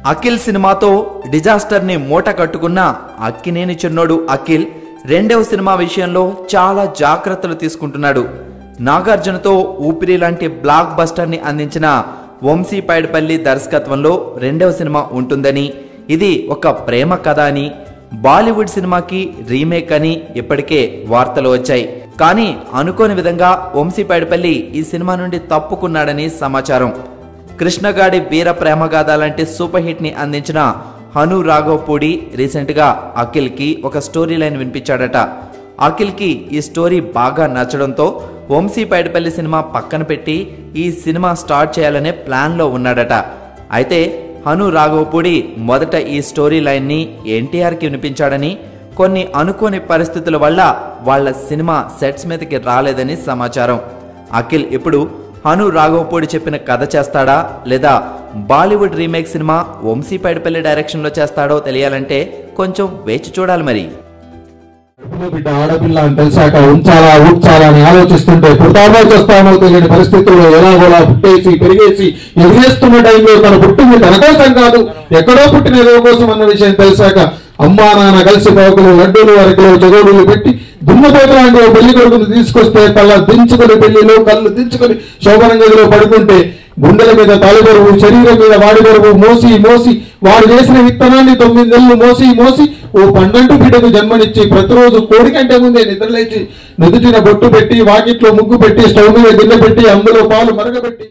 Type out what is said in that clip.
అఖిల్ సినిమాతో డిజాస్టర్ని మూట కట్టుకున్న అక్కినేని చిన్నోడు అఖిల్ రెండవ సినిమా విషయంలో చాలా జాగ్రత్తలు తీసుకుంటున్నాడు నాగార్జునతో ఊపిరి లాంటి బ్లాక్ బస్టర్ని అందించిన వంశీ పైడిపల్లి దర్శకత్వంలో రెండవ సినిమా ఉంటుందని ఇది ఒక ప్రేమ కథ అని బాలీవుడ్ సినిమాకి రీమేక్ అని ఇప్పటికే వార్తలు వచ్చాయి కానీ అనుకోని విధంగా వంశీ పైడిపల్లి ఈ సినిమా నుండి తప్పుకున్నాడని సమాచారం కృష్ణగాడి వీర ప్రేమగాథ లాంటి సూపర్ హిట్ ని అందించిన హను రాఘవపూడి రీసెంట్ గా అఖిల్ కి ఒక స్టోరీ లైన్ వినిపించాడట అఖిల్ కి ఈ స్టోరీ బాగా నచ్చడంతో వంశీ పైడిపల్లి సినిమా పక్కన పెట్టి ఈ సినిమా స్టార్ట్ చేయాలనే ప్లాన్ లో ఉన్నాడట అయితే హను రాఘవపూడి మొదట ఈ స్టోరీ లైన్ ని ఎన్టీఆర్ కి వినిపించాడని కొన్ని అనుకోని పరిస్థితుల వల్ల వాళ్ళ సినిమా సెట్స్ మీదకి రాలేదని సమాచారం అఖిల్ ఇప్పుడు హను రాఘవపూడి చెప్పిన కథ చేస్తాడా లేదా Bollywood remake cinema Vamshi Paidipally డైరెక్షన్లో చేస్తాడో తెలియాలంటే కొంచెం వేచి చూడాలి మరి పుట్టిన బిడ్డ ఆడపిల్ల అని తెలిసాక ఉంచాలా ఉంచాలా అని ఆలోచిస్తుంటే పుడతామో చేస్తామో తెలియని పరిస్థితుల్లో ఎలాగోలా పుట్టేసి పెరిగేసి ఎదిగేస్తున్న టైంలో తన పుట్టింది తన కోసం కాదు ఎక్కడో పుట్టిన ఏదో కోసం అన్న విషయం తెలిసాక అమ్మా నాన్న కలిసి పోకలు లడ్డూలు అరకులు చగోడులు పెట్టి దున్నపోత లాంటి ఓ పెళ్లి కొడుకుని తీసుకొస్తే కళ్ళ దించుకొని పెళ్లిలో కళ్ళు దించుకొని శోభన గదిలో పడుకుంటే గుండెల మీద తాలిబరువు శరీరం మీద వాడి బరువు మోసి మోసి వాడు చేసిన విత్తనాన్ని తొమ్మిది నెలలు మోసి మోసి ఓ పన్నెండు బిడ్డకు జన్మనిచ్చి ప్రతిరోజు కోడి కంటే ముందే నిద్రలేచి నుదుటిన బొట్టు పెట్టి వాకిట్లో ముగ్గు పెట్టి స్టవ్ మీద గిన్నె పెట్టి అందులో పాలు మరగబెట్టి